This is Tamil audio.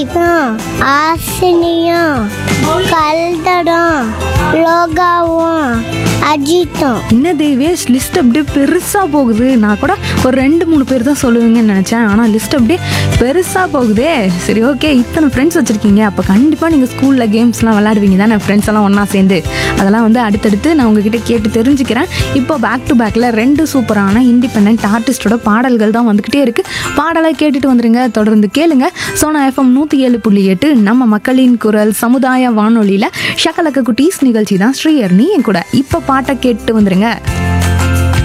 ஆசினியும் கல்தடம் லோகாவும் அஜித்தும் என்ன தேவேஷ் லிஸ்ட் அப்படியே பெருசாக போகுது நான் கூட ஒரு ரெண்டு மூணு பேர் தான் சொல்லுவீங்கன்னு நினச்சேன் ஆனால் லிஸ்ட் அப்படியே பெருசாக போகுதே சரி ஓகே இத்தனை ஃப்ரெண்ட்ஸ் வச்சுருக்கீங்க அப்போ கண்டிப்பாக நீங்கள் ஸ்கூலில் கேம்ஸ்லாம் விளையாடுவீங்க தானே ஃப்ரெண்ட்ஸ் எல்லாம் ஒன்றா சேர்ந்து அதெல்லாம் வந்து அடுத்தடுத்து நான் உங்ககிட்ட கேட்டு தெரிஞ்சுக்கிறேன் இப்போ பேக் டு பேக்கில் ரெண்டு சூப்பரான இண்டிபெண்ட் ஆர்டிஸ்டோட பாடல்கள் தான் வந்துக்கிட்டே இருக்குது பாடலை கேட்டுட்டு வந்துருங்க தொடர்ந்து கேளுங்க சோனா எஃப்எம் நூற்றி ஏழு புள்ளி எட்டு நம்ம மக்களின் குரல் சமுதாய வானொலியில் ஷக்கலக்க குட்டீஸ் நிகழ்ச்சி தான் ஸ்ரீயர்னி என் கூட இப்போ பாட்டை கேட்டு வந்துருங்க